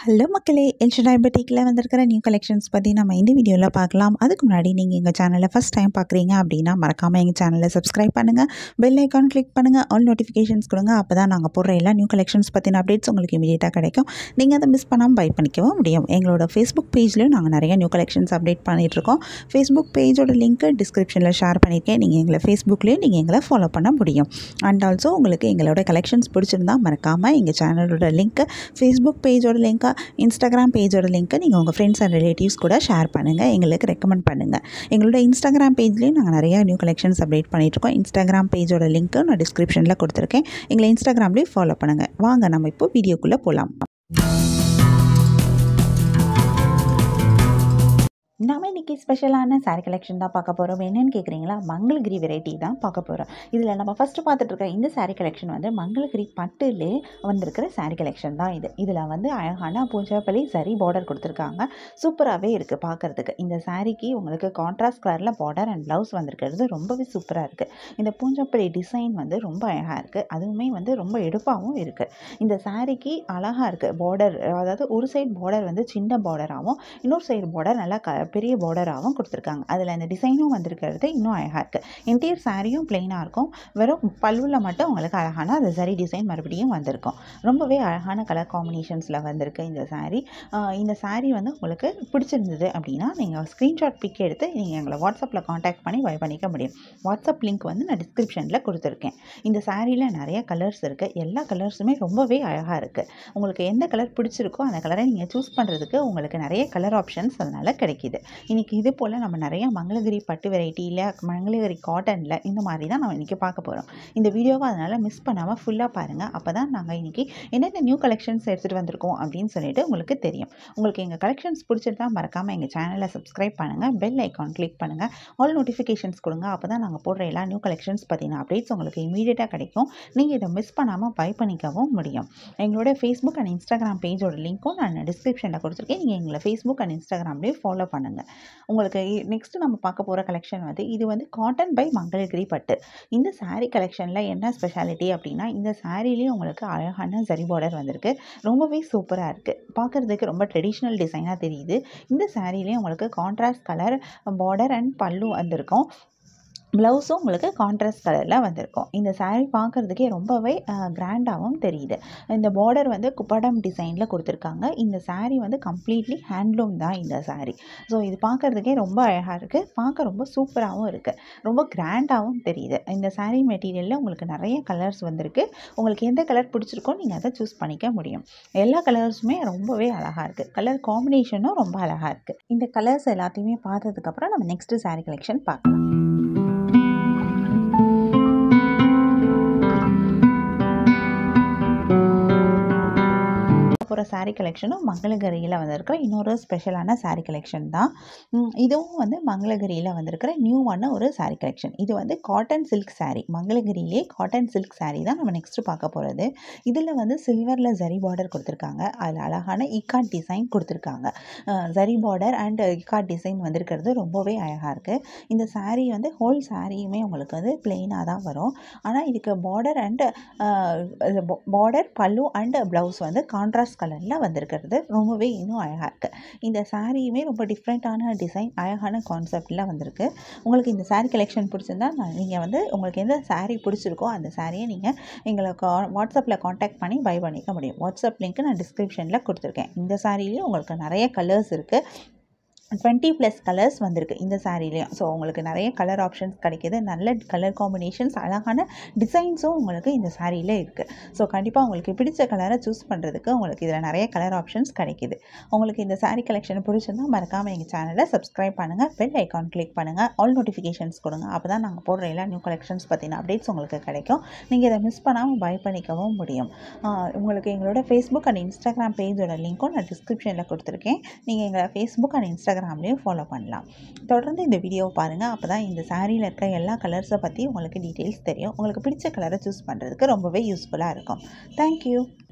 hello மக்களே El Shaddai பெட்டிக்கில் வந்திருக்கிற new collections பற்றி நம்ம இந்த வீடியோவில் பார்க்கலாம் அதுக்கு முன்னாடி நீங்கள் எங்கள் சேனலை ஃபஸ்ட் டைம் பார்க்குறீங்க அப்படின்னா மறக்காமல் எங்கள் சேனலை சப்ஸ்கிரைப் பண்ணுங்கள் பெல் ஐக்கான் கிளிக் பண்ணுங்கள் ஆல் நோட்டிஃபிகேஷன்ஸ் கொடுங்க அப்போ தான் நாங்கள் போடுற எல்லா நியூ கலெக்ஷன்ஸ் பற்றின அப்டேட்ஸ் உங்களுக்கு இமீடியட்டாக கிடைக்கும் நீங்கள் அதை மிஸ் பண்ணாமல் பை பண்ணிக்கவும் முடியும் எங்களோட ஃபேஸ்புக் பேஜ்லேயும் நாங்கள் நிறைய நியூ கலெக்ஷன்ஸ் அப்டேட் பண்ணிகிட்ருக்கோம் ஃபேஸ்புக் பேஜோட லிங்க்கு டிஸ்கிரிப்ஷனில் ஷேர் பண்ணியிருக்கேன் நீங்கள் எங்களை ஃபேஸ்புக்லேயும் நீங்கள் எங்களை ஃபாலோ பண்ண முடியும் அண்ட் ஆல்சோ உங்களுக்கு எங்களோட கலெக்ஷன்ஸ் பிடிச்சிருந்தா மறக்காமல் எங்கள் சேனலோட லிங்க்கு ஃபேஸ்புக் பேஜோட லிங்க்கை இன்ஸ்டாகிராம் பேஜோட லிங்க்கை நீங்கள் உங்கள் ஃப்ரெண்ட்ஸ் அண்ட் ரிலேட்டிவ்ஸ் கூட ஷேர் பண்ணுங்கள் எங்களுக்கு ரெக்கமெண்ட் பண்ணுங்கள் எங்களோட இன்ஸ்டாகிராம் பேஜ்லேயும் நாங்கள் நிறையா நியூ கலெக்ஷன்ஸ் அப்டேட் பண்ணிகிட்ருக்கோம் இன்ஸ்டாகிராம் பேஜோட லிங்க்கு நான் டிஸ்கிரிப்ஷனில் கொடுத்துருக்கேன் எங்களை இன்ஸ்டாகிராம்லேயும் ஃபாலோ பண்ணுங்கள் வாங்க நம்ம இப்போ வீடியோக்குள்ளே போகலாம் நம்ம இன்றைக்கி ஸ்பெஷலான சாரீ கலெக்ஷன் தான் பார்க்க போகிறோம் என்னென்னு கேட்குறீங்களா மங்களகிரி வெரைட்டி தான் பார்க்க போகிறோம் இதில் நம்ம ஃபஸ்ட்டு பார்த்துட்டு இருக்க இந்த சாரீ கலெக்ஷன் வந்து மங்களகிரி பட்டுலே வந்திருக்கிற சாரீ கலெக்ஷன் தான் இது இதில் வந்து அழகான பூஜாப்பள்ளி சரி பார்டர் கொடுத்துருக்காங்க சூப்பராகவே இருக்குது பார்க்குறதுக்கு இந்த சாரீக்கு உங்களுக்கு கான்ட்ராஸ்ட் கலரில் பார்டர் அண்ட் ப்ளவுஸ் வந்திருக்கிறது ரொம்பவே சூப்பராக இருக்குது இந்த பூஞ்சப்பள்ளி டிசைன் வந்து ரொம்ப அழகாக இருக்குது அதுவுமே வந்து ரொம்ப எடுப்பாகவும் இருக்குது இந்த சாரீக்கு அழகாக இருக்குது பார்டர் அதாவது ஒரு சைடு பார்டர் வந்து சின்ன பார்டராகவும் இன்னொரு சைடு பார்டர் நல்லா க பெரிய பார்டராகவும் கொடுத்துருக்காங்க அதில் அந்த டிசைனும் வந்திருக்கிறது இன்னும் அழகாக இருக்குது இன்டீரியர் சாரியும் பிளெயினாக இருக்கும் வெறும் பல்லுவில் மட்டும் உங்களுக்கு அழகான அந்த சரி டிசைன் மறுபடியும் வந்திருக்கும் ரொம்பவே அழகான கலர் காம்பினேஷன்ஸில் வந்திருக்கு இந்த சாரீ இந்த சாரீ வந்து உங்களுக்கு பிடிச்சிருந்தது அப்படின்னா நீங்கள் ஸ்க்ரீன்ஷாட் பிக் எடுத்து நீங்கள் எங்களை வாட்ஸ்அப்பில் காண்டாக்ட் பண்ணி பை பண்ணிக்க முடியும் வாட்ஸ்அப் லிங்க் வந்து நான் டிஸ்கிரிப்ஷனில் கொடுத்துருக்கேன் இந்த சாரியில் நிறைய கலர்ஸ் இருக்குது எல்லா கலர்ஸுமே ரொம்பவே அழகாக இருக்குது உங்களுக்கு எந்த கலர் பிடிச்சிருக்கோ அந்த கலரை நீங்கள் சூஸ் பண்ணுறதுக்கு உங்களுக்கு நிறைய கலர் ஆப்ஷன்ஸ் அதனால் கிடைக்கிது இன்றைக்கி இது போல் நம்ம நிறையா மங்களகிரி பட்டு வெரைட்டியில் மங்களகிரி காட்டனில் இந்த மாதிரி தான் நம்ம இன்றைக்கி பார்க்க போகிறோம் இந்த வீடியோவை அதனால் மிஸ் பண்ணாமல் ஃபுல்லாக பாருங்கள் அப்போ தான் நாங்கள் இன்றைக்கி என்னென்ன நியூ கலெக்ஷன்ஸ் எடுத்துகிட்டு வந்திருக்கோம் அப்படின்னு சொல்லிட்டு உங்களுக்கு தெரியும் உங்களுக்கு எங்கள் கலெக்ஷன்ஸ் பிடிச்சிருந்தா மறக்காமல் எங்கள் சேனலை சப்ஸ்கிரைப் பண்ணுங்கள் பெல் ஐக்கான் கிளிக் பண்ணுங்கள் ஆல் நோட்டிஃபிகேஷன்ஸ் கொடுங்க அப்போ தான் நாங்கள் போடுற எல்லா நியூ கலெக்ஷன்ஸ் பற்றின அப்டேட்ஸ் உங்களுக்கு இமீடியட்டாக கிடைக்கும் நீங்கள் இதை மிஸ் பண்ணாமல் பை பண்ணிக்கவும் முடியும் எங்களோட ஃபேஸ்புக் அண்ட் இன்ஸ்டாகிராம் பேஜோட லிங்க்கும் நான் டிஸ்கிரிப்ஷனில் கொடுத்துருக்கேன் நீங்கள் எங்களை ஃபேஸ்புக் அண்ட் இன்ஸ்டாகிராம்லேயும் ஃபாலோ பண்ணுங்கள் உங்களுக்கு நெக்ஸ்ட்டு நம்ம பார்க்க போகிற கலெக்ஷன் வந்து இது வந்து காட்டன் பை மங்களகிரி பட்டு இந்த சாரீ கலெக்ஷனில் என்ன ஸ்பெஷாலிட்டி அப்படின்னா இந்த சாரீலேயும் உங்களுக்கு அழகான ஜரி பார்டர் வந்திருக்கு ரொம்பவே சூப்பராக இருக்குது பார்க்குறதுக்கு ரொம்ப ட்ரெடிஷ்னல் டிசைனாக தெரியுது இந்த சாரீலேயும் உங்களுக்கு கான்ட்ராஸ்ட் கலர் பார்டர் அண்ட் பல்லு வந்திருக்கும் ப்ளவுஸும் உங்களுக்கு கான்ட்ராஸ்ட் கலரில் வந்திருக்கும் இந்த சாரீ பார்க்குறதுக்கே ரொம்பவே கிராண்டாகவும் தெரியுது இந்த பார்டர் வந்து குப்படம் டிசைனில் கொடுத்துருக்காங்க இந்த சாரீ வந்து கம்ப்ளீட்லி ஹேண்ட்லூம் தான் இந்த சாரீ ஸோ இது பார்க்குறதுக்கே ரொம்ப அழகாக இருக்குது பார்க்க ரொம்ப சூப்பராகவும் இருக்குது ரொம்ப கிராண்டாகவும் தெரியுது இந்த சாரீ மெட்டீரியலில் உங்களுக்கு நிறைய கலர்ஸ் வந்திருக்கு உங்களுக்கு எந்த கலர் பிடிச்சிருக்கோ நீங்கள் அதை சூஸ் பண்ணிக்க முடியும் எல்லா கலர்ஸுமே ரொம்பவே அழகாக இருக்குது கலர் காம்பினேஷனும் ரொம்ப அழகாக இருக்குது இந்த கலர்ஸ் எல்லாத்தையுமே பார்த்ததுக்கப்புறம் நம்ம நெக்ஸ்ட்டு சாரீ கலெக்ஷன் பார்க்கலாம் போகிற சாரீ கலெக்ஷனும் மங்களகிரியில் வந்திருக்கிற இன்னொரு ஸ்பெஷலான சாரீ கலெக்ஷன் தான் இதுவும் வந்து மங்களகிரியில் வந்திருக்கிற நியூவான ஒரு சாரீ கலெக்ஷன் இது வந்து காட்டன் சில்க் சாரீ மங்களகிரியிலே காட்டன் சில்க் சாரீ தான் நம்ம நெக்ஸ்ட்டு பார்க்க போகிறது இதில் வந்து சில்வரில் ஜரி பார்டர் கொடுத்துருக்காங்க அதில் அழகான இக்காட் டிசைன் கொடுத்துருக்காங்க zari border and ikat design வந்திருக்கிறது ரொம்பவே அழகாக இருக்குது இந்த சாரீ வந்து ஹோல் சாரியுமே உங்களுக்கு வந்து பிளெயினாக தான் வரும் ஆனால் இதுக்கு பார்டர் அண்ட் பார்டர் பல்லு அண்ட் ப்ளவுஸ் வந்து கான்ட்ராஸ்ட் கலரில் வந்திருக்கிறது ரொம்பவே இன்னும் அழகாக இருக்குது இந்த சாரியுமே ரொம்ப டிஃப்ரெண்ட்டான டிசைன் அழகான கான்செப்டில் வந்திருக்கு உங்களுக்கு இந்த சாரீ கலெக்ஷன் பிடிச்சிருந்தா நீங்கள் வந்து உங்களுக்கு எந்த சாரீ பிடிச்சிருக்கோ அந்த சாரியை நீங்கள் எங்களை கா வாட்ஸ்அப்பில் காண்டாக்ட் பண்ணி பை பண்ணிக்க முடியும் வாட்ஸ்அப் லிங்க்கு நான் டிஸ்கிரிப்ஷனில் கொடுத்துருக்கேன் இந்த சாரிலையும் உங்களுக்கு நிறைய கலர்ஸ் இருக்குது டுவெண்ட்டி ப்ளஸ் கலர்ஸ் வந்திருக்கு இந்த சாரீலேயும் ஸோ உங்களுக்கு நிறைய கலர் ஆப்ஷன்ஸ் கிடைக்கிது நல்ல கலர் காம்பினேஷன்ஸ் அழகான டிசைன்ஸும் உங்களுக்கு இந்த சாரியில் இருக்குது ஸோ கண்டிப்பாக உங்களுக்கு பிடிச்ச கலரை சூஸ் பண்ணுறதுக்கு உங்களுக்கு இதில் நிறைய கலர் ஆப்ஷன்ஸ் கிடைக்கிது உங்களுக்கு இந்த சாரீ கலெக்ஷன் பிடிச்சிருந்தா மறக்காமல் எங்கள் சேனலை சப்ஸ்கிரைப் பண்ணுங்கள் பெல் ஐக்கான் கிளிக் பண்ணுங்கள் ஆல் நோட்டிஃபிகேஷன்ஸ் கொடுங்க அப்போ தான் நாங்கள் போடுற எல்லா நியூ கலெக்ஷன்ஸ் பற்றின அப்டேட்ஸ் உங்களுக்கு கிடைக்கும் நீங்கள் இதை மிஸ் பண்ணாமல் பை பண்ணிக்கவும் முடியும் உங்களுக்கு எங்களோட ஃபேஸ்புக் அண்ட் இன்ஸ்டாகிராம் பேஜோட லிங்க்கும் நான் டிஸ்கிரிப்ஷனில் கொடுத்துருக்கேன் நீங்கள் எங்களை ஃபேஸ்புக் அண்ட் இன்ஸ்டாகிராம் இன்ஸ்டாகிராம்லேயும் ஃபாலோ பண்ணலாம் தொடர்ந்து இந்த வீடியோவை பாருங்கள் அப்போ தான் இந்த சாரியில் இருக்க எல்லா கலர்ஸை பற்றி உங்களுக்கு டீட்டெயில்ஸ் தெரியும் உங்களுக்கு பிடிச்ச கலரை சூஸ் பண்ணுறதுக்கு ரொம்பவே யூஸ்ஃபுல்லாக இருக்கும் தேங்க்யூ